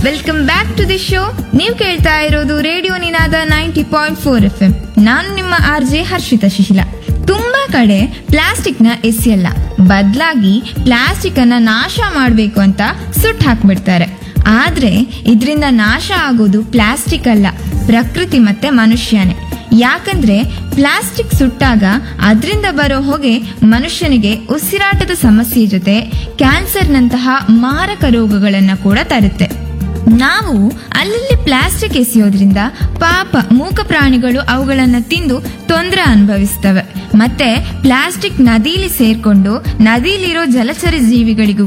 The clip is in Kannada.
welcome back to the show ನೀವು ಕೇಳ್ತಾ ಇರೋದು radio Ninaada ninety point four F M ನಾನು ನಿಮ್ಮ ಆರ್ ಜೆ ಹರ್ಷಿತಾ ಶಿಶಿಲ ತುಂಬಾ ಕಡೆ ಪ್ಲಾಸ್ಟಿಕ್ ನ ಎಸೆಯಲ್ಲ ಬದಲಾಗಿ ಪ್ಲಾಸ್ಟಿಕ್ ಅನ್ನ ನಾಶ ಮಾಡಬೇಕು ಅಂತ ಸುಟ್ಟು ಹಾಕ್ಬಿಡ್ತಾರೆ ಆದ್ರೆ ಇದರಿಂದ ನಾಶ ಆಗೋದು ಪ್ಲಾಸ್ಟಿಕ್ ಅಲ್ಲ ಪ್ರಕೃತಿ ಮತ್ತೆ ಮನುಷ್ಯನೇ ಯಾಕಂದ್ರೆ ಪ್ಲಾಸ್ಟಿಕ್ ಸುಟ್ಟಾಗ ಅದರಿಂದ ಬರೋ ಹೊಗೆ ಮನುಷ್ಯನಿಗೆ ಉಸಿರಾಟದ ಸಮಸ್ಯೆ ಜೊತೆ ಕ್ಯಾನ್ಸರ್ನಂತಹ ಮಾರಕ ರೋಗಗಳನ್ನ ಕೂಡ ತರುತ್ತೆ ನಾವು ಅಲ್ಲಲ್ಲಿ ಪ್ಲಾಸ್ಟಿಕ್ ಎಸೆಯೋದ್ರಿಂದ ಪಾಪ ಮೂಕ ಪ್ರಾಣಿಗಳು ಅವುಗಳನ್ನ ತಿಂದು ತೊಂದರೆ ಅನುಭವಿಸ್ತವೆ ಮತ್ತೆ ಪ್ಲಾಸ್ಟಿಕ್ ನದಿಲಿ ಸೇರ್ಕೊಂಡು ನದಿಲಿರೋ ಜಲಚರ ಜೀವಿಗಳಿಗೂ